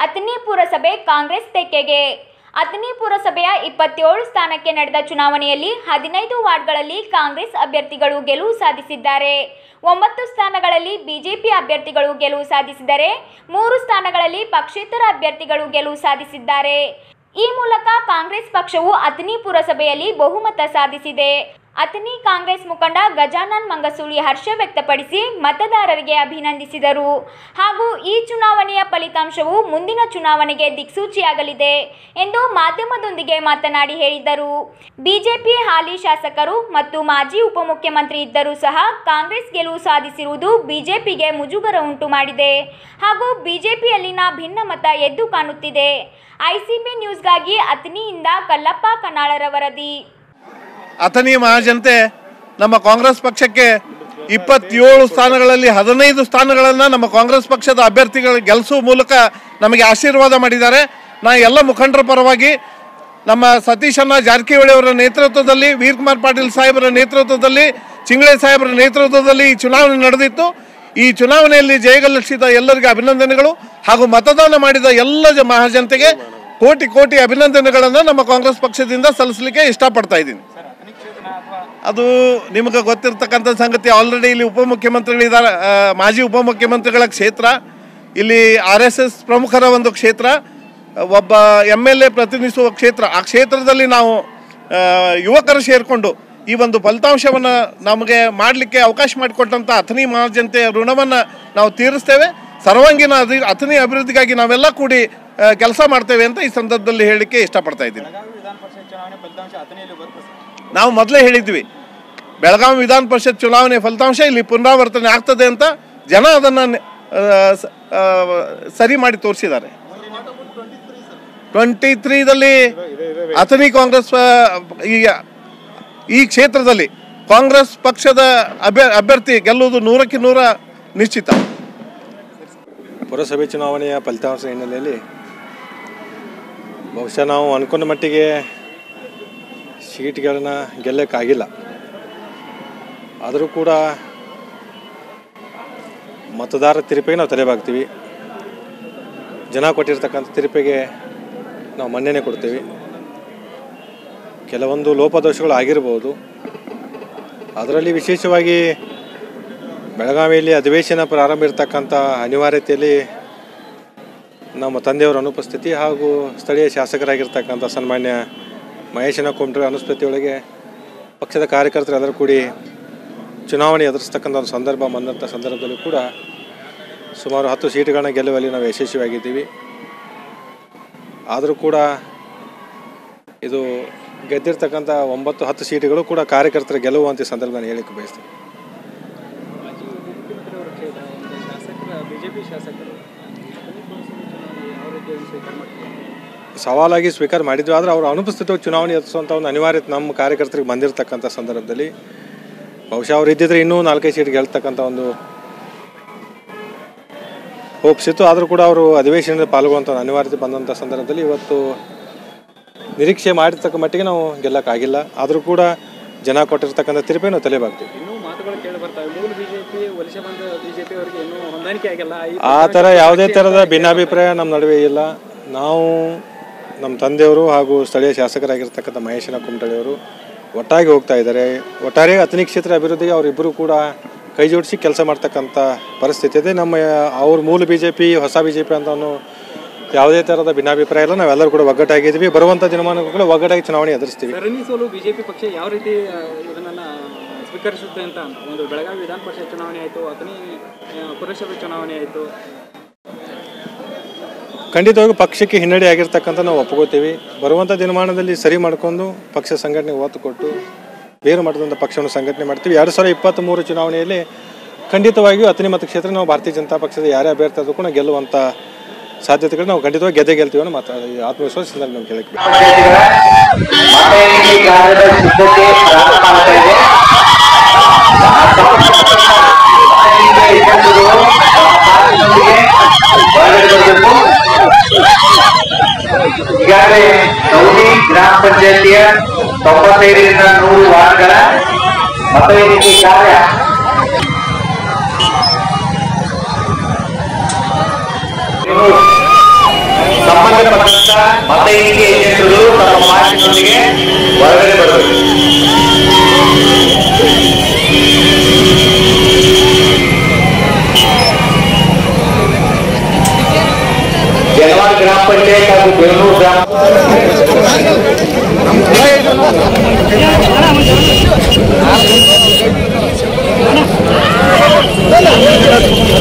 ಅಥಣಿ ಪುರಸಭೆ ಕಾಂಗ್ರೆಸ್ ತೆಕ್ಕೆಗೆ ಅಥಣಿ ಪುರಸಭೆಯ ಇಪ್ಪತ್ತೇಳು ಸ್ಥಾನಕ್ಕೆ ನಡೆದ ಚುನಾವಣೆಯಲ್ಲಿ ಹದಿನೈದು ವಾರ್ಡ್ಗಳಲ್ಲಿ ಕಾಂಗ್ರೆಸ್ ಅಭ್ಯರ್ಥಿಗಳು ಗೆಲುವು ಸಾಧಿಸಿದ್ದಾರೆ ಒಂಬತ್ತು ಸ್ಥಾನಗಳಲ್ಲಿ ಬಿಜೆಪಿ ಅಭ್ಯರ್ಥಿಗಳು ಗೆಲುವು ಸಾಧಿಸಿದರೆ ಮೂರು ಸ್ಥಾನಗಳಲ್ಲಿ ಪಕ್ಷೇತರ ಅಭ್ಯರ್ಥಿಗಳು ಗೆಲುವು ಸಾಧಿಸಿದ್ದಾರೆ ಈ ಮೂಲಕ ಕಾಂಗ್ರೆಸ್ ಪಕ್ಷವು ಅಥಣಿ ಪುರಸಭೆಯಲ್ಲಿ ಬಹುಮತ ಸಾಧಿಸಿದೆ ಅಥಣಿ ಕಾಂಗ್ರೆಸ್ ಮುಖಂಡ ಗಜಾನನ್ ಮಂಗಸೂಳಿ ಹರ್ಷ ವ್ಯಕ್ತಪಡಿಸಿ ಮತದಾರರಿಗೆ ಅಭಿನಂದಿಸಿದರು ಹಾಗೂ ಈ ಚುನಾವಣೆಯ ಫಲಿತಾಂಶವು ಮುಂದಿನ ಚುನಾವಣೆಗೆ ದಿಕ್ಸೂಚಿಯಾಗಲಿದೆ ಎಂದು ಮಾಧ್ಯಮದೊಂದಿಗೆ ಮಾತನಾಡಿ ಹೇಳಿದರು ಬಿಜೆಪಿ ಹಾಲಿ ಶಾಸಕರು ಮತ್ತು ಮಾಜಿ ಉಪಮುಖ್ಯಮಂತ್ರಿ ಇದ್ದರೂ ಸಹ ಕಾಂಗ್ರೆಸ್ ಗೆಲುವು ಸಾಧಿಸಿರುವುದು ಬಿಜೆಪಿಗೆ ಮುಜುಗರ ಉಂಟು ಮಾಡಿದೆ ಹಾಗೂ ಬಿಜೆಪಿಯಲ್ಲಿನ ಭಿನ್ನಮತ ಎದ್ದು ಕಾಣುತ್ತಿದೆ ಐಸಿಬಿ ನ್ಯೂಸ್ಗಾಗಿ ಅಥಣಿಯಿಂದ ಕಲ್ಲಪ್ಪ ಕನ್ನಾಳರ ವರದಿ ಅಥಣಿ ಮಹಾಜನತೆ ನಮ್ಮ ಕಾಂಗ್ರೆಸ್ ಪಕ್ಷಕ್ಕೆ ಇಪ್ಪತ್ತೇಳು ಸ್ಥಾನಗಳಲ್ಲಿ ಹದಿನೈದು ಸ್ಥಾನಗಳನ್ನು ನಮ್ಮ ಕಾಂಗ್ರೆಸ್ ಪಕ್ಷದ ಅಭ್ಯರ್ಥಿಗಳು ಗೆಲ್ಲಿಸುವ ಮೂಲಕ ನಮಗೆ ಆಶೀರ್ವಾದ ಮಾಡಿದ್ದಾರೆ ನಾ ಎಲ್ಲ ಮುಖಂಡರ ಪರವಾಗಿ ನಮ್ಮ ಸತೀಶಣ್ಣ ಜಾರಕಿಹೊಳಿ ಅವರ ನೇತೃತ್ವದಲ್ಲಿ ವೀರಕುಮಾರ್ ಪಾಟೀಲ್ ಸಾಹೇಬರ ನೇತೃತ್ವದಲ್ಲಿ ಚಿಂಗಳೆ ಸಾಹೇಬರ ನೇತೃತ್ವದಲ್ಲಿ ಈ ಚುನಾವಣೆ ನಡೆದಿತ್ತು ಈ ಚುನಾವಣೆಯಲ್ಲಿ ಜಯಗಳಿಸಿದ ಎಲ್ಲರಿಗೆ ಅಭಿನಂದನೆಗಳು ಹಾಗೂ ಮತದಾನ ಮಾಡಿದ ಎಲ್ಲ ಜ- ಮಹಾಜನತೆಗೆ ಕೋಟಿ ಕೋಟಿ ಅಭಿನಂದನೆಗಳನ್ನು ನಮ್ಮ ಕಾಂಗ್ರೆಸ್ ಪಕ್ಷದಿಂದ ಸಲ್ಲಿಸಲಿಕ್ಕೆ ಇಷ್ಟಪಡ್ತಾ ಇದ್ದೀನಿ ಅದು ನಿಮಗೆ ಗೊತ್ತಿರ್ತಕ್ಕಂಥ ಸಂಗತಿ ಆಲ್ರೆಡಿ ಇಲ್ಲಿ ಉಪಮುಖ್ಯಮಂತ್ರಿಗಳಿದ್ದಾರೆ ಆ, ಮಾಜಿ ಉಪಮುಖ್ಯಮಂತ್ರಿಗಳ ಕ್ಷೇತ್ರ ಇಲ್ಲಿ ಆರ್ ಎಸ್ ಎಸ್ ಪ್ರಮುಖರ ಒಂದು ಕ್ಷೇತ್ರ ಒಬ್ಬ ಎಮ್ ಎಲ್ ಎ ಪ್ರತಿನಿಧಿಸುವ ಕ್ಷೇತ್ರ ಆ ಕ್ಷೇತ್ರದಲ್ಲಿ ನಾವು ಆ, ಯುವಕರು ಸೇರಿಕೊಂಡು ಈ ಒಂದು ಫಲಿತಾಂಶವನ್ನು ನಮಗೆ ಮಾಡಲಿಕ್ಕೆ ಅವಕಾಶ ಮಾಡಿಕೊಟ್ಟಂಥ ಅಥಣಿ ಮಹಾಜನತೆಯ ಋಣವನ್ನು ನಾವು ತೀರಿಸ್ತೇವೆ ಸರ್ವಾಂಗೀಣ ಅಧಿ ಅಥಣಿ ಅಭಿವೃದ್ಧಿಗಾಗಿ ನಾವೆಲ್ಲ ಕೂಡಿ ಕೆಲಸ ಮಾಡ್ತೇವೆ ಅಂತ ಈ ಸಂದರ್ಭದಲ್ಲಿ ಹೇಳಲಿಕ್ಕೆ ಇಷ್ಟಪಡ್ತಾ ಇದ್ದೀನಿ ಬೆಳಗಾವಿ ವಿಧಾನ ಪರಿಷತ್ ಚುನಾವಣೆ ಫಲಿತಾಂಶ ಅಥಣಿಯಲ್ಲಿ ಬರುತ್ತೆ ಸರ್ ನಾವು ಮೊದಲೇ ಹೇಳಿದ್ವಿ ಬೆಳಗಾವಿ ವಿಧಾನ ಪರಿಷತ್ ಚುನಾವಣೆ ಫಲಿತಾಂಶ ಇಲ್ಲಿ ಪುನರಾವರ್ತನೆ ಆಗ್ತದೆ ಅಂತ ಜನ ಅದನ್ನು ಸರಿ ಮಾಡಿ ತೋರಿಸಿದ್ದಾರೆ ಟ್ವೆಂಟಿ ತ್ರೀದಲ್ಲಿ ಅಥಣಿ ಕಾಂಗ್ರೆಸ್ ಆ, ಈ ಈ ಕ್ಷೇತ್ರದಲ್ಲಿ ಕಾಂಗ್ರೆಸ್ ಪಕ್ಷದ ಅಭ್ಯ ಅಭ್ಯರ್ಥಿ ಗೆಲ್ಲುವುದು ನೂರಕ್ಕೆ ನೂರ ನಿಶ್ಚಿತ ಪುರಸಭೆ ಚುನಾವಣೆಯ ಫಲಿತಾಂಶ ಹಿನ್ನೆಲೆಯಲ್ಲಿ ಬಹುಶಃ ನಾವು ಅನ್ಕೊಂಡ ಮಟ್ಟಿಗೆ ಸೀಟ್ಗಳನ್ನ ಗೆಲ್ಲಕ್ಕಾಗಿಲ್ಲ ಆದರೂ ಕೂಡ ಮತದಾರರ ತೀರ್ಪಿಗೆ ನಾವು ತಲೆಬಾಗ್ತೀವಿ ಜನ ಕೊಟ್ಟಿರ್ತಕ್ಕಂಥ ತೀರ್ಪಿಗೆ ನಾವು ಮನ್ನಣೆ ಕೊಡ್ತೀವಿ ಕೆಲವೊಂದು ಲೋಪದೋಷಗಳು ಆಗಿರ್ಬೋದು ಅದರಲ್ಲಿ ವಿಶೇಷವಾಗಿ ಬೆಳಗಾವಿಯಲ್ಲಿ ಅಧಿವೇಶನ ಪ್ರಾರಂಭ ಇರತಕ್ಕಂಥ ಅನಿವಾರ್ಯತೆಯಲ್ಲಿ ನಮ್ಮ ತಂದೆಯವರ ಅನುಪಸ್ಥಿತಿ ಹಾಗೂ ಸ್ಥಳೀಯ ಶಾಸಕರಾಗಿರ್ತಕ್ಕಂಥ ಸನ್ಮಾನ್ಯ ಮಹೇಶನ ಕುಮಟ್ರ ಅನುಪಸ್ಥಿತಿಯೊಳಗೆ ಪಕ್ಷದ ಕಾರ್ಯಕರ್ತರು ಎಲ್ಲರೂ ಕೂಡಿ ಚುನಾವಣೆ ಎದುರಿಸ್ತಕ್ಕಂಥ ಒಂದು ಸಂದರ್ಭ ಬಂದಂಥ ಸಂದರ್ಭದಲ್ಲಿ ಕೂಡ ಸುಮಾರು ಹತ್ತು ಸೀಟುಗಳನ್ನ ಗೆಲ್ಲುವಲ್ಲಿ ನಾವು ಯಶಸ್ವಿಯಾಗಿದ್ದೀವಿ ಆದರೂ ಕೂಡ ಇದು ಗೆದ್ದಿರ್ತಕ್ಕಂಥ ಒಂಬತ್ತು ಹತ್ತು ಸೀಟುಗಳು ಕೂಡ ಕಾರ್ಯಕರ್ತರ ಗೆಲುವು ಅಂತ ಈ ಸಂದರ್ಭದಲ್ಲಿ ಹೇಳಿಕ್ಕೆ ಬಯಸ್ತೀನಿ ಮಾಜಿ ಉಪಮುಖ್ಯಮಂತ್ರಿ ಅವರ ಕ್ಷೇತ್ರ ಒಂದು ಶಾಸಕರ ಬಿಜೆಪಿ ಶಾಸಕರು ಅಥಣಿ ಪುರಸಭೆ ಚುನಾವಣೆ ಯಾವ ರೀತಿಯಾಗಿ ಸ್ವೀಕಾರ ಮಾಡ್ತಾರೆ ಸವಾಲಾಗಿ ಸ್ವೀಕಾರ ಮಾಡಿದ್ವಿ ಆದರೆ ಅವರ ಅನುಪಸ್ಥಿತಿ ಚುನಾವಣೆ ಎದುರಿಸುವಂಥ ಒಂದು ಅನಿವಾರ್ಯತೆ ನಮ್ಮ ಕಾರ್ಯಕರ್ತರಿಗೆ ಬಂದಿರತಕ್ಕಂಥ ಸಂದರ್ಭದಲ್ಲಿ ಬಹುಶಃ ಅವ್ರು ಇದ್ದಿದ್ರೆ ಇನ್ನೂ ನಾಲ್ಕೈದು ಸೀಟ್ ಗೆಲ್ತಕ್ಕಂಥ ಒಂದು ಹೋಪ್ಸ್ ಇತ್ತು ಆದರೂ ಕೂಡ ಅವರು ಅಧಿವೇಶನದಲ್ಲಿ ಪಾಲ್ಗೊಳ್ಳುವಂಥ ಒಂದು ಅನಿವಾರ್ಯತೆ ಬಂದಂಥ ಸಂದರ್ಭದಲ್ಲಿ ಇವತ್ತು ನಿರೀಕ್ಷೆ ಮಾಡಿರ್ತಕ್ಕ ಮಟ್ಟಿಗೆ ನಾವು ಗೆಲ್ಲಕ್ಕಾಗಿಲ್ಲ ಆದರೂ ಕೂಡ ಜನ ಕೊಟ್ಟಿರ್ತಕ್ಕಂಥ ತೀರ್ಪೇ ನಾವು ತಲೆಬಾಗ್ತೀವಿ ಇನ್ನೂ ಮಾತುಗಳು ಕೇಳಿ ಬರ್ತವೆ ಮೂಲ ಬಿಜೆಪಿ ವಲಸೆ ಬಂದ ಬಿಜೆಪಿ ಅವರಿಗೆ ಇನ್ನೂ ಹೊಂದಾಣಿಕೆ ಆಗಿಲ್ಲ ಈ ಆ ಥರ ಯಾವುದೇ ಥರದ ಭಿನ್ನಾಭಿಪ್ರಾಯ ನಮ್ಮ ನಡುವೆ ಇಲ್ಲ ನಾವು ನಮ್ಮ ತಂದೆಯವರು ಹಾಗೂ ಸ್ಥಳೀಯ ಶಾಸಕರಾಗಿರ್ತಕ್ಕಂಥ ಮಹೇಶನ ಕುಮಟಳಿಯವರು ಒಟ್ಟಾಗಿ ಹೋಗ್ತಾ ಇದ್ದಾರೆ ಒಟ್ಟಾರೆ ಅಥಣಿ ಕ್ಷೇತ್ರ ಅಭಿವೃದ್ಧಿಗೆ ಅವರಿಬ್ಬರು ಕೂಡ ಕೈ ಜೋಡಿಸಿ ಕೆಲಸ ಮಾಡ್ತಕ್ಕಂಥ ಪರಿಸ್ಥಿತಿ ಇದೆ ನಮ್ಮ ಅವ್ರ ಮೂಲ ಬಿ ಜೆ ಪಿ ಹೊಸ ಬಿ ಜೆ ಪಿ ಅಂತ ಅನ್ನೋ ಯಾವುದೇ ಥರದ ಭಿನ್ನಾಭಿಪ್ರಾಯ ಇಲ್ಲ ನಾವೆಲ್ಲರೂ ಕೂಡ ಒಗ್ಗಟ್ಟಾಗಿದ್ದೀವಿ ಬರುವಂಥ ದಿನಮಾನಗಳು ಒಗ್ಗಟ್ಟಾಗಿ ಚುನಾವಣೆ ಎದುರಿಸ್ತೀವಿ ಸರಣಿ ಸೋಲು ಬಿಜೆಪಿ ಪಕ್ಷ ಯಾವ ರೀತಿ ಆ, ಇದನ್ನ ಸ್ವೀಕರಿಸುತ್ತೆ ಅಂತ ಒಂದು ಬೆಳಗಾವಿ ವಿಧಾನ ಪರಿಷತ್ ಚುನಾವಣೆ ಆಯಿತು ಅಥಣಿ ಆ, ಪುರಸಭೆ ಚುನಾವಣೆ ಆಯಿತು ಖಂಡಿತವಾಗಿ ಪಕ್ಷಕ್ಕೆ ಹಿನ್ನಡೆ ಆಗಿರ್ತಕ್ಕಂಥ ನಾವು ಒಪ್ಕೋತೀವಿ ಬರುವಂಥ ದಿನಮಾನದಲ್ಲಿ ಸರಿ ಮಾಡ್ಕೊಂಡು ಪಕ್ಷ ಸಂಘಟನೆಗೆ ಒತ್ತು ಕೊಟ್ಟು ಬೇರು ಮಟ್ಟದಿಂದ ಪಕ್ಷವನ್ನು ಸಂಘಟನೆ ಮಾಡ್ತೀವಿ ಎರಡು ಸಾವಿರದ ಇಪ್ಪತ್ತ್ಮೂರು ಚುನಾವಣೆಯಲ್ಲಿ ಖಂಡಿತವಾಗಿಯೂ ಅಥಣಿ ಮತಕ್ಷೇತ್ರ ನಾವು ಭಾರತೀಯ ಜನತಾ ಪಕ್ಷದ ಯಾರೇ ಅಭ್ಯರ್ಥಿ ಆದರೂ ಕೂಡ ಗೆಲ್ಲುವಂಥ ಸಾಧ್ಯತೆಗಳು ನಾವು ಖಂಡಿತವಾಗಿ ಗೆದ್ದೆ ಗೆಲ್ತೀವಿ ಅನ್ನೋ ಮಾತಾ ಆತ್ಮವಿಶ್ವಾಸ ಸಂದರ್ಭ ನಮ್ಗೆ ಕೇಳಕ್ಕೆ ಮತ ಎಣಿಕೆ ಕಾರ್ಯದ ಸಿದ್ಧತೆ ಪ್ರಾರಂಭ ಆಗ್ತಾ ಇದೆ ಮತ ಎಣಿಕೆ ಏಜೆಂಟರು ತಮ್ಮ ಕಾರ್ಯದೊಂದಿಗೆ ಹೊರಗಡೆ ಬರಬೇಕು ಈಗಾಗಲೇ ಸೌದಿ ಗ್ರಾಮ ಪಂಚಾಯತಿಯ ತೊಂಬತ್ತೈದರಿಂದ ನೂರು ವಾರ್ಡ್ಗಳ ಮತ ಎಣಿಕೆ ಕಾರ್ಯ ಇನ್ನು ಸಂಬಂಧಪಟ್ಟಂತ ಮತ ಎಣಿಕೆ ಏಜೆಂಟರು ತಮ್ಮ ಮಾಹಿತಿಯೊಂದಿಗೆ ಹೊರಗಡೆ ಬರಬೇಕು ಜನವಾಡ ಗ್ರಾಮ ಪಂಚಾಯತ್ ಹಾಗೂ ಬೇಲೂರು ಗ್ರಾಮ ¡Vamos!